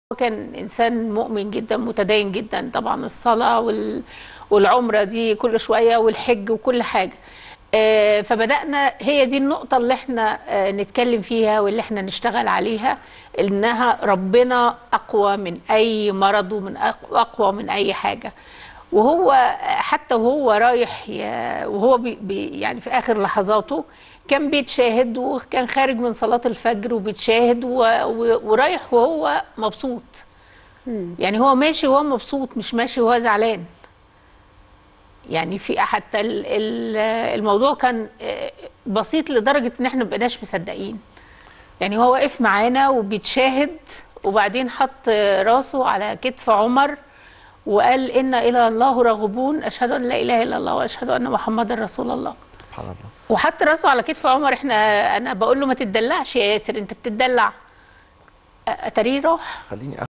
كان انسان مؤمن جدا متدين جدا طبعا الصلاه وال... والعمره دي كل شويه والحج وكل حاجه آه، فبدانا هي دي النقطه اللي احنا آه، نتكلم فيها واللي احنا نشتغل عليها انها ربنا اقوى من اي مرض ومن أق- اقوى من اي حاجه وهو حتى وهو رايح ي- وهو بي بي يعني في اخر لحظاته كان بيتشاهد وكان خارج من صلاه الفجر وبيتشاهد و... و... ورايح وهو مبسوط يعني هو ماشي وهو مبسوط مش ماشي وهو زعلان يعني في حتى ال- ال- الموضوع كان آه، بسيط لدرجة ان احنا مبقناش مصدقين يعني هو واقف معانا وبيتشاهد وبعدين حط راسه على كتف عمر وقال إن إلى الله راغبون أشهد أن لا إله إلا الله وأشهد أن محمدا رسول الله سبحان الله وحط راسه على كتف عمر احنا أنا بقول له ما تتدلعش يا ياسر أنت بتدلع أتاريه راح خليني